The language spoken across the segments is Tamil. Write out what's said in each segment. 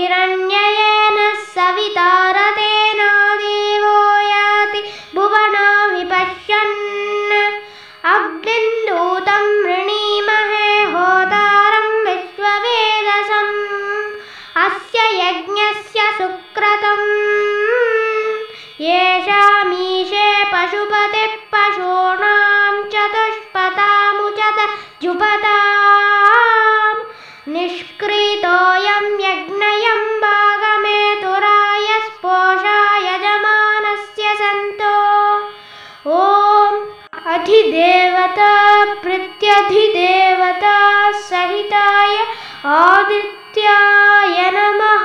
हिरण्ययेन सविता रतेनो देवो याति भुवना विपश्यन् अग्निन्दूतं वृणीमहे होतारं विश्ववेदसम् अस्य यज्ञस्य सुक्रतम् येषामीशे पशुपतिः पशूनां चतुष्पदामुचत जुपताम् निष्क्रितोऽयं यज्ञयं भागमेतुराय स्पोषाय जमानस्य सन्तो ॐ अधिदेवता प्रत्यधिदेवता सहिताय आदित्याय नमः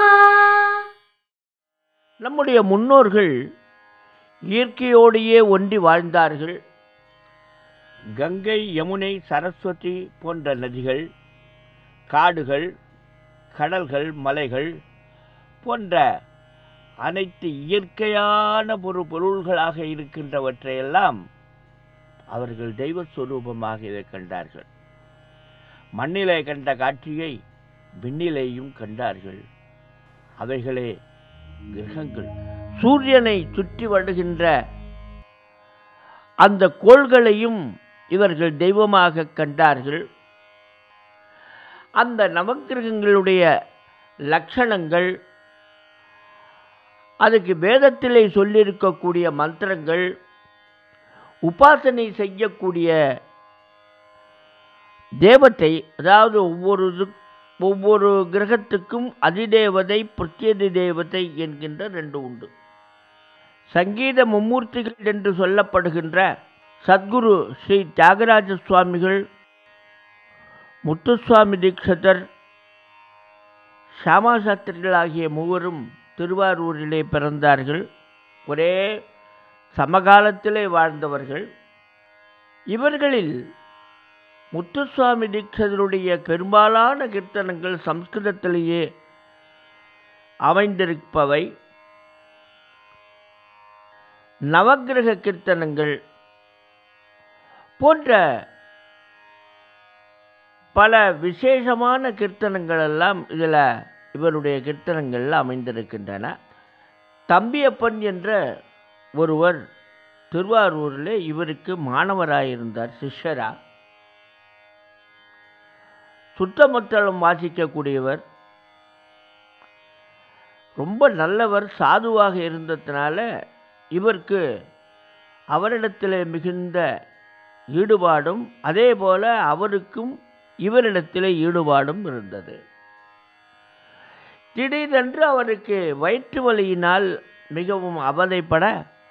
நம்முடைய முன்னோர்கள் இயற்கையோடையே ஒன்றி வாழ்ந்தார்கள் கங்கை யமுனை சரஸ்வதி போன்ற நதிகள் காடுகள் கடல்கள் மலைகள் போன்ற அனைத்து இயற்கையான ஒரு பொருள்களாக இருக்கின்றவற்றையெல்லாம் அவர்கள் தெய்வ ஸ்வரூபமாக இதை கண்டார்கள் மண்ணிலே கண்ட காட்சியை விண்ணிலேயும் கண்டார்கள் அவைகளே கிரகங்கள் சூரியனை சுற்றி வருகின்ற அந்த கோள்களையும் இவர்கள் தெய்வமாக கண்டார்கள் அந்த நவக்கிரகங்களுடைய லட்சணங்கள் அதுக்கு வேதத்திலே சொல்லியிருக்கக்கூடிய மந்திரங்கள் உபாசனை செய்யக்கூடிய தேவத்தை அதாவது ஒவ்வொரு இது- ஒவ்வொரு கிரகத்துக்கும் அதிதேவதை பிரத்யதி தேவதை என்கின்ற ரெண்டு உண்டு சங்கீத மும்மூர்த்திகள் என்று சொல்லப்படுகின்ற சத்குரு ஸ்ரீ தியாகராஜ சுவாமிகள் முத்துசுவாமி தீட்சிதர் ஷாமா சாஸ்திரிகள் ஆகிய மூவரும் திருவாரூரிலே பிறந்தார்கள் ஒரே சமகாலத்திலே வாழ்ந்தவர்கள் இவர்களில் முத்துசுவாமி தீட்சிதருடைய பெரும்பாலான கீர்த்தனங்கள் சம்ஸ்கிருதத்திலேயே அமைந்திருப்பவை நவக்கிரக கீர்த்தனங்கள் போன்ற பல விசேஷமான கீர்த்தனங்கள் எல்லாம் இதில் இவருடைய கீர்த்தனங்களில் அமைந்திருக்கின்றன தம்பியப்பன் என்ற ஒருவர் திருவாரூரில் இவருக்கு மாணவராயிருந்தார் சிஷ்யரா சுத்தமத்தளம் வாசிக்கக்கூடியவர் ரொம்ப நல்லவர் சாதுவாக இருந்ததுனால இவருக்கு அவரிடத்தில் மிகுந்த ஈடுபாடும் அதே போல அவருக்கும் இவரிடத்தில் ஈடுபாடும் இருந்தது திடீரென்று அவருக்கு வயிற்று வலியினால் மிகவும் அவதைப்பட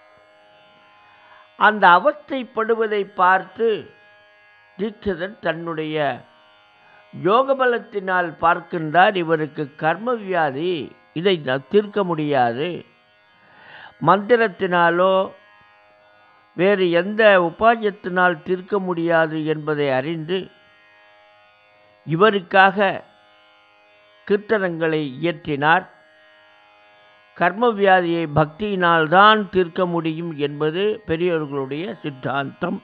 அந்த அவஸ்தைப்படுவதை பார்த்து தீட்சிதர் தன்னுடைய யோகபலத்தினால் பார்க்கின்றார் இவருக்கு கர்ம வியாதி இதை ந- தீர்க்க முடியாது மந்திரத்தினாலோ வேறு எந்த உபாயத்தினால் தீர்க்க முடியாது என்பதை அறிந்து இவருக்காக கீர்த்தனங்களை இயற்றினார் கர்ம வியாதியை பக்தியினால் தான் தீர்க்க முடியும் என்பது பெரியவர்களுடைய சித்தாந்தம்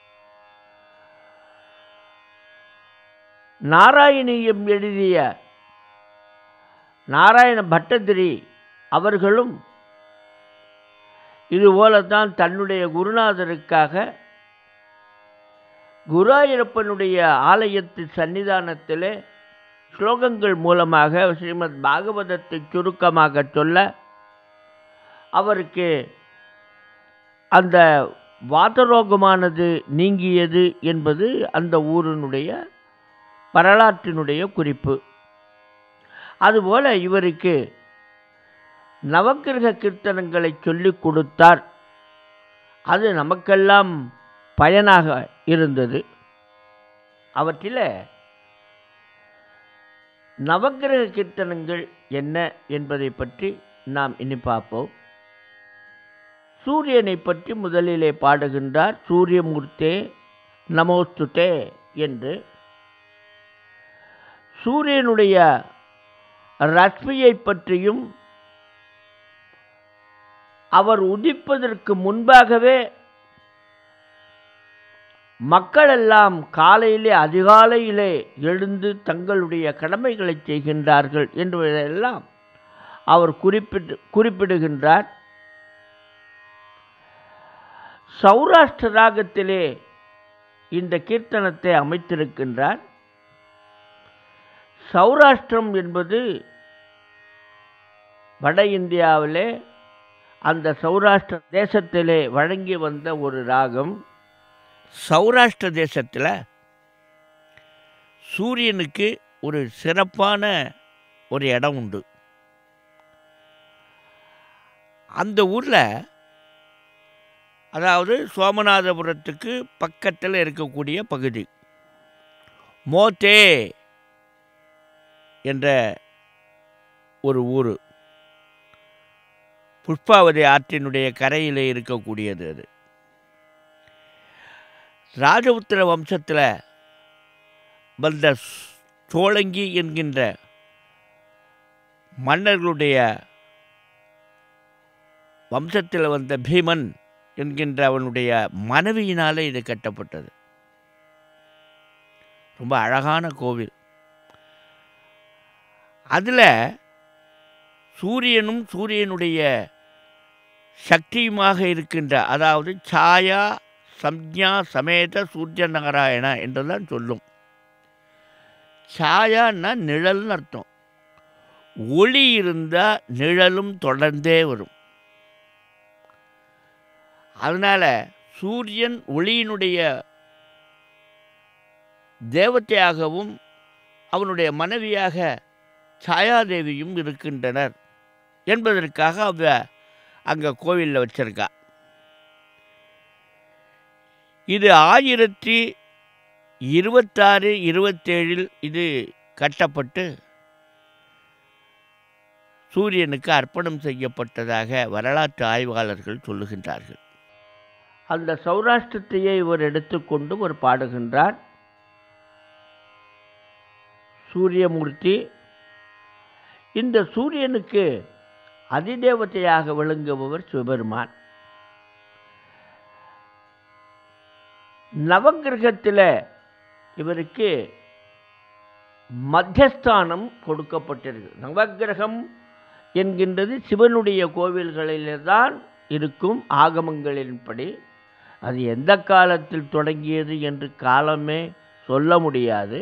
நாராயணியம் எழுதிய நாராயண பட்டதிரி அவர்களும் இதுபோலத்தான் தன்னுடைய குருநாதருக்காக குருவாயூரப்பனுடைய ஆலயத்து சன்னிதானத்திலே ஸ்லோகங்கள் மூலமாக ஸ்ரீமத் பாகவதத்தை சுருக்கமாக சொல்ல அவருக்கு அந்த வாதரோகமானது நீங்கியது என்பது அந்த ஊரினுடைய வரலாற்றினுடைய குறிப்பு அதுபோல இவருக்கு நவக்கிரக கீர்த்தனங்களை சொல்லிக் கொடுத்தார் அது நமக்கெல்லாம் பயனாக இருந்தது அவற்றில் நவக்கிரக கீர்த்தனங்கள் என்ன என்பதை பற்றி நாம் இனி பார்ப்போம் சூரியனை பற்றி முதலிலே பாடுகின்றார் சூரியமூர்த்தே நமோஸ்துதே என்று சூரியனுடைய ரஷ்மியை பற்றியும் அவர் உதிப்பதற்கு முன்பாகவே மக்களெல்லாம் காலையிலே அதிகாலையிலே எழுந்து தங்களுடைய கடமைகளை செய்கின்றார்கள் என்பதையெல்லாம் அவர் குறிப்பிட்டு குறிப்பிடுகின்றார் சௌராஷ்டிர ராகத்திலே இந்த கீர்த்தனத்தை அமைத்திருக்கின்றார் சௌராஷ்டிரம் என்பது வட இந்தியாவிலே அந்த சௌராஷ்டிர தேசத்திலே வழங்கி வந்த ஒரு ராகம் சௌராஷ்டிர தேசத்தில் சூரியனுக்கு ஒரு சிறப்பான ஒரு இடம் உண்டு அந்த ஊரில் அதாவது சோமநாதபுரத்துக்கு பக்கத்தில் இருக்கக்கூடிய பகுதி மோத்தே என்ற ஒரு ஊர் புஷ்பாவதி ஆற்றினுடைய கரையிலே இருக்கக்கூடியது அது ராஜபுத்திர வம்சத்தில் வந்த சோழங்கி என்கின்ற மன்னர்களுடைய வம்சத்தில் வந்த பீமன் என்கின்ற அவனுடைய மனைவியினாலே இது கட்டப்பட்டது ரொம்ப அழகான கோவில் அதில் சூரியனும் சூரியனுடைய சக்தியுமாக இருக்கின்ற அதாவது சாயா சம்ஞா சமேத சூரிய நாராயண என்றுதான் சொல்லும் சாயான்னா நிழல்னு அர்த்தம் ஒளி இருந்தால் நிழலும் தொடர்ந்தே வரும் அதனால் சூரியன் ஒளியினுடைய தேவதையாகவும் அவனுடைய மனைவியாக சாயாதேவியும் இருக்கின்றனர் என்பதற்காக அவ அங்கே கோவிலில் வச்சிருக்கா இது ஆயிரத்தி இருபத்தாறு இருபத்தேழில் இது கட்டப்பட்டு சூரியனுக்கு அர்ப்பணம் செய்யப்பட்டதாக வரலாற்று ஆய்வாளர்கள் சொல்லுகின்றார்கள் அந்த சௌராஷ்டிரத்தையே இவர் எடுத்துக்கொண்டு ஒரு பாடுகின்றார் சூரியமூர்த்தி இந்த சூரியனுக்கு அதிதேவதையாக விளங்குபவர் சிவபெருமான் நவகிரகத்தில் இவருக்கு மத்தியஸ்தானம் கொடுக்கப்பட்டிருக்கு நவகிரகம் என்கின்றது சிவனுடைய கோவில்களிலே தான் இருக்கும் ஆகமங்களின்படி அது எந்த காலத்தில் தொடங்கியது என்று காலமே சொல்ல முடியாது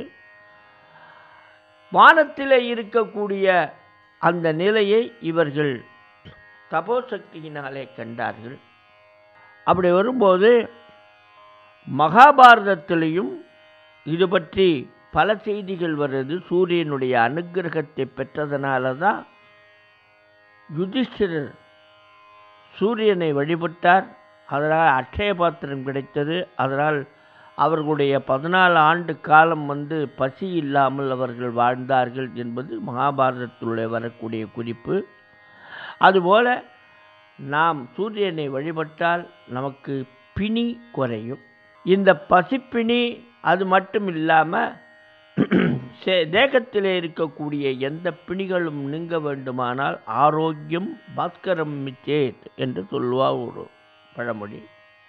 வானத்தில் இருக்கக்கூடிய அந்த நிலையை இவர்கள் தபோசக்தியினாலே கண்டார்கள் அப்படி வரும்போது மகாபாரதத்திலையும் இது பற்றி பல செய்திகள் வருது சூரியனுடைய அனுக்கிரகத்தை பெற்றதனால தான் யுதிஷ்டிரர் சூரியனை வழிபட்டார் அதனால் அட்சய பாத்திரம் கிடைத்தது அதனால் அவர்களுடைய பதினாலு ஆண்டு காலம் வந்து பசி இல்லாமல் அவர்கள் வாழ்ந்தார்கள் என்பது மகாபாரதத்திலே வரக்கூடிய குறிப்பு அதுபோல நாம் சூரியனை வழிபட்டால் நமக்கு பிணி குறையும் இந்த பசிப்பிணி அது மட்டும் இல்லாமல் தேகத்திலே இருக்கக்கூடிய எந்த பிணிகளும் நீங்க வேண்டுமானால் ஆரோக்கியம் பாஸ்கரம் மிச்சேத் என்று சொல்லுவா ஒரு பழமொழி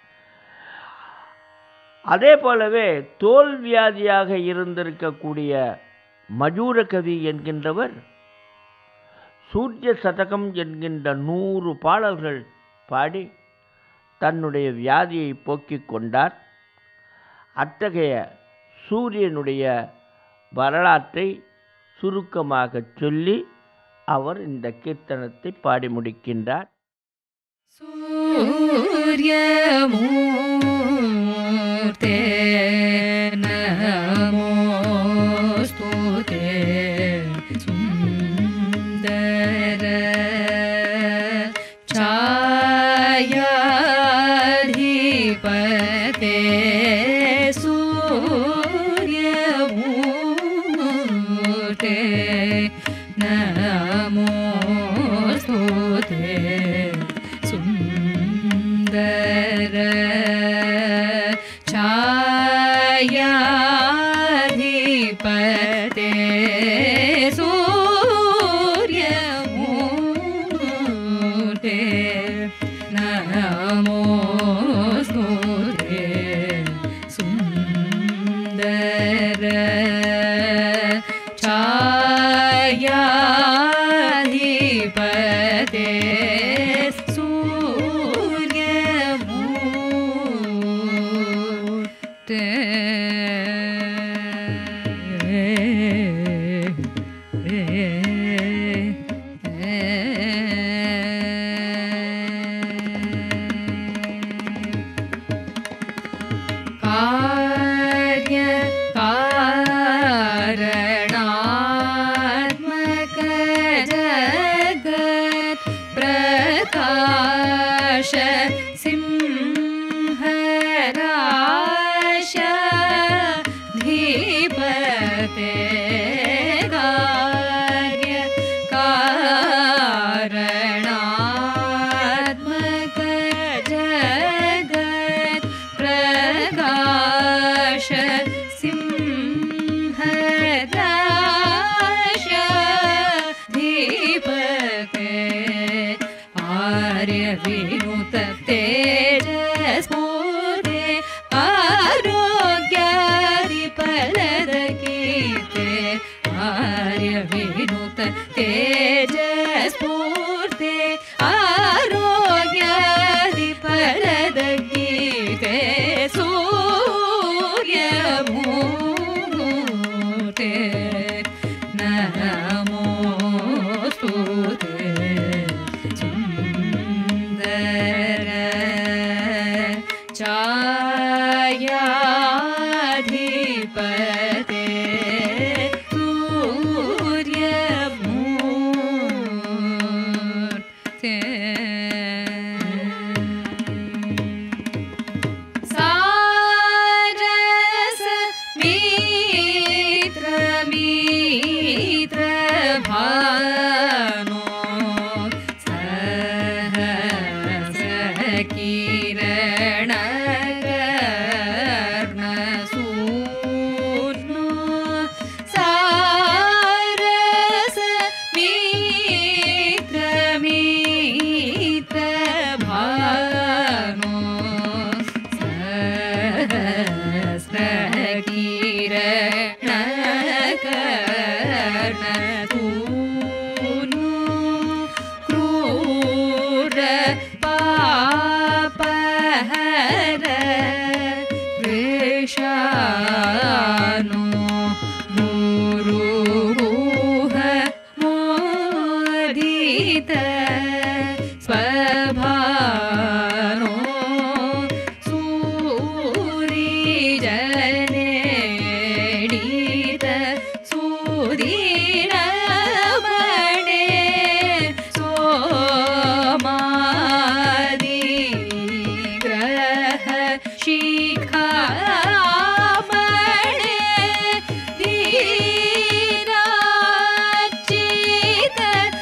அதே போலவே தோல் வியாதியாக இருந்திருக்கக்கூடிய மஜூர கவி என்கின்றவர் சூரிய சதகம் என்கின்ற நூறு பாடல்கள் பாடி தன்னுடைய வியாதியை போக்கிக் கொண்டார் அத்தகைய சூரியனுடைய வரலாற்றை சுருக்கமாக சொல்லி அவர் இந்த கீர்த்தனத்தை பாடி முடிக்கின்றார் सूर्यमूर्ते नमोऽस्तु ते सुन्दर छायाधिपते सूर्यमूर्ते नमोऽस्तु ते सुन्दर छाया कार्य कारणात्मक जगत् प्रकाश सिंहराश धीपते कार्य कारणात्मक जगत् प्रकाश सिंहराश दीपके आर्य विनुत तेजस्फूर्ते आरोग्यादिफलदगीते आर्य विनुत तेजस्फूर्ते आरोग्यादिफलदगीते सूर्यमूर्ते नमोस्तुते सुन्दर छायाधिपते सूर्यमूर्ते सारस मित्र मित्र भानो सहस किरण कर्ण सूर्णो सारस मित्र मित्र भानो सहस्रकिरण कर्णसूनु क्रूर पापहर वृषानो गुरुः मोदित स्वभानो सूरिजनेडित सुदीरमणे सोमादिग्रह शिखामणे धीराचित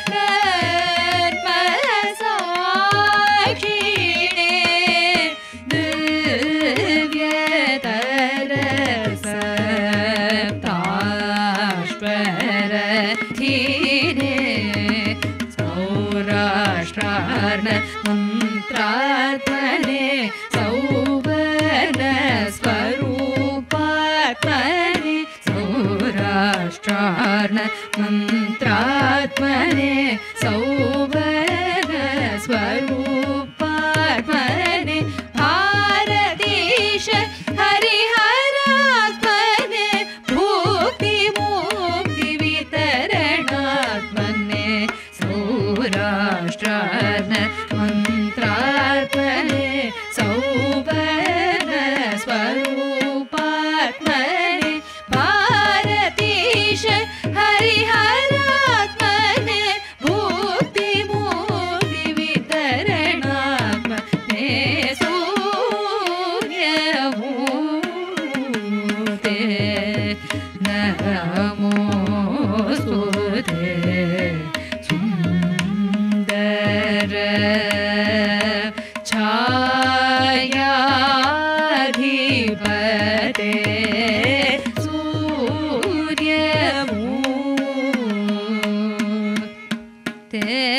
कर्मसाक्षिणे दिव्यतर धीरे सौराष्ट्रार्ण मन्त्रात्मने सौवन स्वरूपात्मने सौराष्ट्रार्ण मन्त्रात्मने सौवन स्वरूपात्मने भारतीश हरिहरात्मने भुक्तिमुक्तिवितरणात्मने सौराष्ट्रान् मन्त्रात्मने सौवन स्वरूपात्मने भारतीश हरिहरात्मने भुक्तिमुक्तिवितरणात्मने सूर्यमूर्ते नमोस्तुते सुन्दर छायाधिपते सूर्यमूर्ते